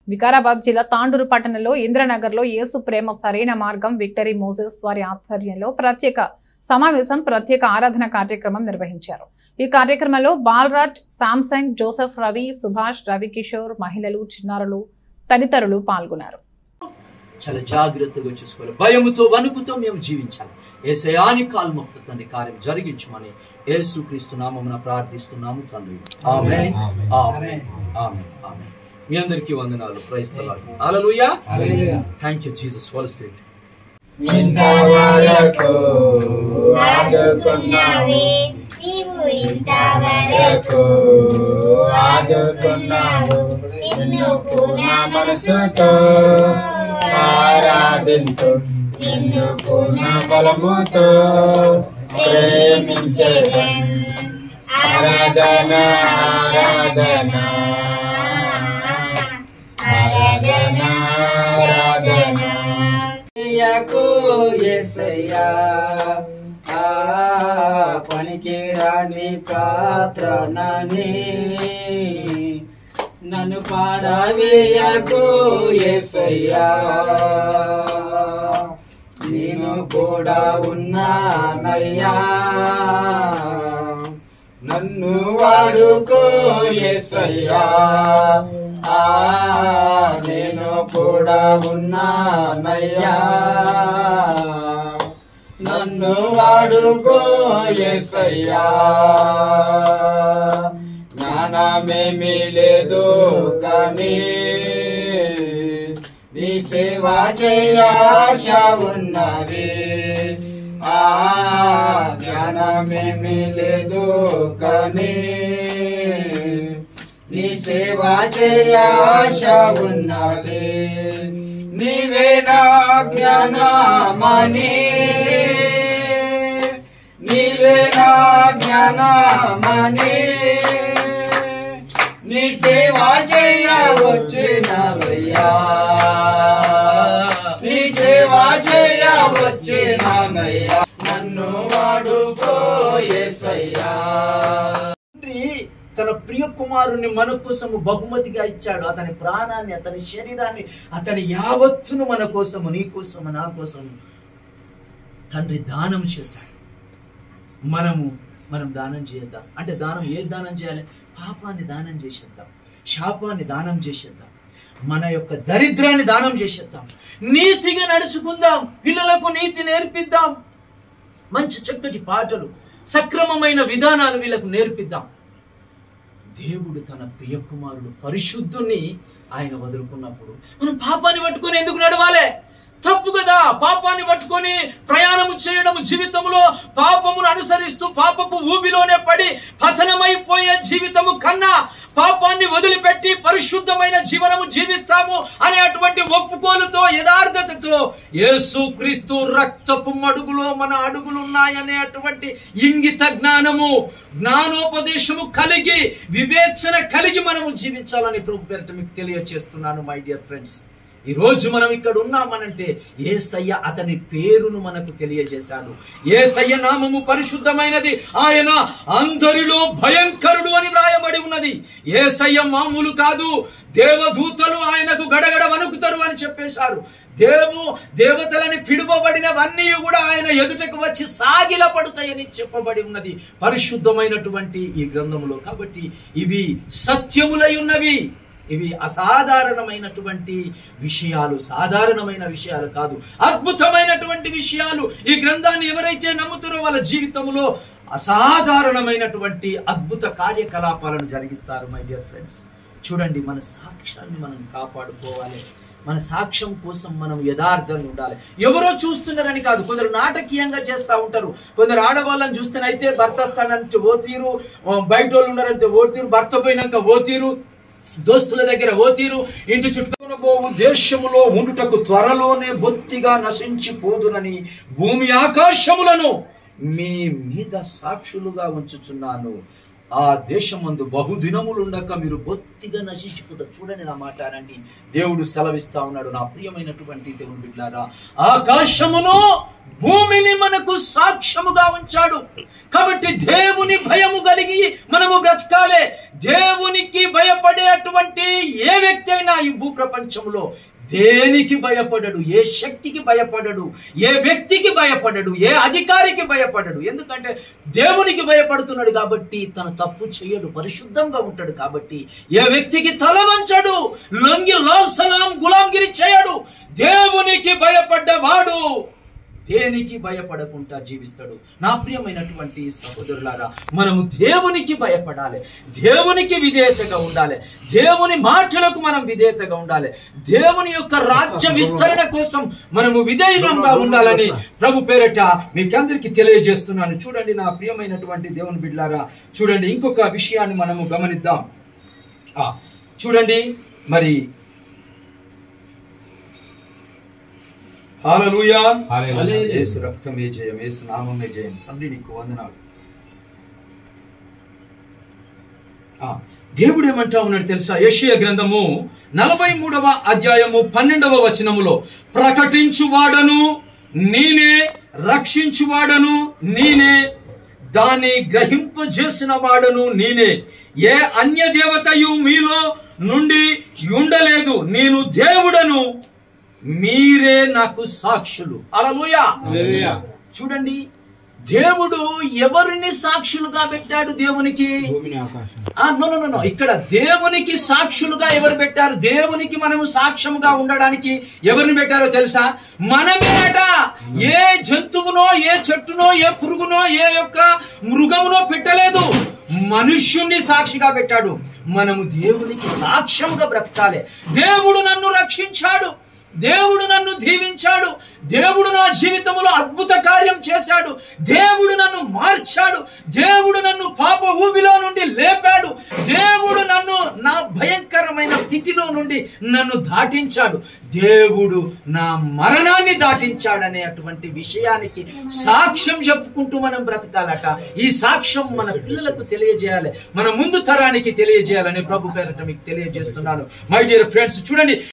వికారాబాద్ జిల్లా తాండూరు పట్టణంలో ఇంద్రనగర్లో యేసు ప్రేమ సరైన మార్గం విక్టరీ మోజెస్ వారి ఆధ్వర్యంలో ప్రత్యేక సమావేశం ప్రత్యేక ఆరాధన కార్యక్రమం నిర్వహించారు ఈ కార్యక్రమంలో బాలరాజ్ శాంసంగ్ జోసెఫ్ రవి సుభాష్ రవికిషోర్ మహిళలు చిన్నారులు తదితరులు పాల్గొన్నారు చాలా జాగ్రత్తగా చూసుకోవాలి భయముతో వణుకుతో మేము జీవించాలి ఏసయాని కాల్మొక్త తండ్రి కార్యం జరిగించమని యేసు క్రీస్తు నామమున ప్రార్థిస్తున్నాము తండ్రి ఆమేన్ ఆమేన్ ఆమేన్ ఆమేన్ మీ అందరికీ వందనాలు క్రైస్తలాలు హల్లెలూయా thank you Jesus holy spirit ఇంతవరకు ఆదుకున్నావు నీవు ఇంతవరకు ఆదుకున్నావు నిన్ను పూర్ణ మనసుతో ఆరాధించు నిన్ను పూర్ణ బలముతో ప్రేమించేదం ఆరాధన ఆరాధన ఆరాధన ఆరాధన యేసయ్యా ఆ పనికి రాని ప్రార్థనని నన్ను పాడవేయకు యేసయ్యా నేను కూడా ఉన్నానయ్యా నన్ను వాడుకో యేసయ్యా ఆ నేను కూడా ఉన్నానయ్యా నన్ను వాడుకో యేసయ్యా జ్ఞానమేమీ లేదు కానీ నీ సేవ చేయాశ ఉన్నది ఆ జ్ఞానమేమీ లేదు కానీ నీ సేవ చేయాశ ఉన్నది నీవే నా జ్ఞానమని నీవే నా జ్ఞానమని నీ సేవ చేయవచ్చినవయ్యా నీ సేవ చేయవచ్చినవయ్యా నన్ను వాడుకోయేసయ్యా తండ్రి తన ప్రియ కుమారుని మన కోసము బహుమతిగా ఇచ్చాడు అతని ప్రాణాన్ని అతని శరీరాన్ని అతని యావత్తును మన కోసము నీ కోసము నా కోసము తండ్రి దానం చేశాడు మనము మనం దానం చేద్దాం అంటే దానం ఏ దానం చేయాలి పాపాన్ని దానం చేసేద్దాం శాపాన్ని దానం చేసేద్దాం మన యొక్క దరిద్రాన్ని దానం చేసేద్దాం నీతిగా నడుచుకుందాం పిల్లలకు నీతి నేర్పిద్దాం మంచి చక్కటి పాటలు సక్రమమైన విధానాలు వీళ్ళకు నేర్పిద్దాం దేవుడు తన ప్రియ కుమారుడు పరిశుద్ధుని ఆయన వదులుకున్నప్పుడు మనం పాపాన్ని పట్టుకొని ఎందుకు నడవాలి తప్పు కదా పాపాన్ని పట్టుకొని ప్రయాణము చేయడం జీవితంలో పాపమును అనుసరిస్తూ పాపపు ఊబిలోనే పడి పతనమైపోయే జీవితము కన్నా పాపాన్ని వదిలిపెట్టి పరిశుద్ధమైన జీవనము జీవిస్తాము అనేటువంటి ఒప్పుకోలుతో యథార్థతతో యేసు క్రీస్తు రక్తపు మడుగులో మన అడుగులు ఉన్నాయనేటువంటి ఇంగిత జ్ఞానము జ్ఞానోపదేశము కలిగి వివేచన కలిగి మనము జీవించాలని ప్రభు పేరిట మీకు తెలియచేస్తున్నాను మై డియర్ ఫ్రెండ్స్ ఈ రోజు మనం ఇక్కడ ఉన్నామనంటే ఏసయ్య అతని పేరును మనకు తెలియజేశాడు ఏసయ్య నామము పరిశుద్ధమైనది ఆయన అందరిలో భయంకరుడు అని వ్రాయబడి ఉన్నది ఏసయ్య మామూలు కాదు దేవదూతలు ఆయనకు గడగడ వణుకుతారు అని చెప్పేశారు దేవు దేవతలని పిడువబడినవన్నీ కూడా ఆయన ఎదుటకు వచ్చి సాగిల పడుతాయని చెప్పబడి ఉన్నది పరిశుద్ధమైనటువంటి ఈ గ్రంథములో కాబట్టి ఇవి సత్యములై ఉన్నవి ఇవి అసాధారణమైనటువంటి విషయాలు సాధారణమైన విషయాలు కాదు అద్భుతమైనటువంటి విషయాలు ఈ గ్రంథాన్ని ఎవరైతే నమ్ముతారో వాళ్ళ జీవితంలో అసాధారణమైనటువంటి అద్భుత కార్యకలాపాలను జరిగిస్తారు మై డియర్ ఫ్రెండ్స్ చూడండి మన సాక్ష్యాన్ని మనం కాపాడుకోవాలి మన సాక్ష్యం కోసం మనం యథార్థంగా ఉండాలి ఎవరో చూస్తున్నారని కాదు కొందరు నాటకీయంగా చేస్తూ ఉంటారు కొందరు ఆడవాళ్ళని చూస్తేనైతే భర్త స్థానానికి ఓ తీరు ఆ, బయట వాళ్ళు ఉన్నారంటే ఓ తీరు భర్త పోయినాక ఓ తీరు దోస్తుల దగ్గర ఓ తీరు ఇంటి చుట్టూ పోవు దేశములో ఉండుటకు త్వరలోనే బొత్తిగా నశించిపోదునని భూమి ఆకాశములను మీ మీద సాక్షులుగా ఉంచుచున్నాను ఆ దేశమందు బహుదినములుండక మీరు బొత్తిగా నశించిపోతారు చూడండి నా మాట అనండి దేవుడు సెలవిస్తా ఉన్నాడు నా ప్రియమైనటువంటి దేవుడు బిడ్డారా ఆకాశమును భూమిని మనకు సాక్ష్యముగా ఉంచాడు కాబట్టి దేవుని భయము కలిగి మనము బ్రతకాలే దేవునికి భయపడేటువంటి ఏ వ్యక్తి అయినా ఈ భూ ప్రపంచంలో దేనికి భయపడడు ఏ శక్తికి భయపడడు ఏ వ్యక్తికి భయపడడు ఏ అధికారికి భయపడడు ఎందుకంటే దేవునికి భయపడుతున్నాడు కాబట్టి తను తప్పు చేయడు పరిశుద్ధంగా ఉంటాడు కాబట్టి ఏ వ్యక్తికి తల వంచడు లొంగి లాసలాం గులాంగిరి చేయడు దేవునికి భయపడ్డవాడు దేనికి భయపడకుండా జీవిస్తాడు నా ప్రియమైనటువంటి సహోదరులారా మనము దేవునికి భయపడాలి దేవునికి విధేయతగా ఉండాలి దేవుని మాటలకు మనం విధేయతగా ఉండాలి దేవుని యొక్క రాజ్య విస్తరణ కోసం మనము విధేయంగా ఉండాలని ప్రభు పేరట మీకందరికి తెలియజేస్తున్నాను చూడండి నా ప్రియమైనటువంటి దేవుని బిడ్లారా చూడండి ఇంకొక విషయాన్ని మనము గమనిద్దాం ఆ, చూడండి మరి హల్లెలూయా హల్లెలూయా. యేసు రక్తమే జయం యేసు నామమే జయం తండ్రి నీకు వందనాలు ఆ, దేవుడు ఏమంటా ఉన్నాడు తెలుసా యెషయ గ్రంథము నలభై మూడవ అధ్యాయము పన్నెండవ వచనములో ప్రకటించువాడను నేనే రక్షించువాడను నేనే దాన్ని గ్రహింపజేసిన వాడను నేనే ఏ అన్య దేవతయు మీలో నుండి ఉండలేదు నేను దేవుడను మీరే నాకు సాక్షులు అలలుయా హల్లెలూయా. చూడండి దేవుడు ఎవరిని సాక్షులుగా పెట్టాడు దేవునికి భూమిని ఆకాశం ఆ నో నో, నో నో ఇక్కడ దేవునికి సాక్షులుగా ఎవరు పెట్టారు దేవునికి మనము సాక్ష్యముగా ఉండడానికి ఎవరిని పెట్టారో తెలుసా మనమేట ఏ జంతువునో ఏ చెట్టునో ఏ పురుగునో ఏ యొక్క మృగమునో పెట్టలేదు మనుష్యుణ్ణి సాక్షిగా పెట్టాడు మనము దేవునికి సాక్ష్యముగా బ్రతకాలి దేవుడు నన్ను రక్షించాడు దేవుడు నన్ను దీవించాడు దేవుడు నా జీవితంలో అద్భుత కార్యం చేశాడు దేవుడు నన్ను మార్చాడు దేవుడు నన్ను పాప ఊబిలో నుండి లేపాడు దేవుడు నన్ను నా భయంకరమైన స్థితిలో నుండి నన్ను దాటించాడు దేవుడు నా మరణాన్ని దాటించాడనే అటువంటి విషయానికి సాక్ష్యం చెప్పుకుంటూ మనం బ్రతకాలట ఈ సాక్ష్యం మన పిల్లలకు తెలియజేయాలి మన ముందు తరానికి తెలియజేయాలని ప్రభు పేరట మీకు తెలియజేస్తున్నాను మై డియర్ ఫ్రెండ్స్ చూడండి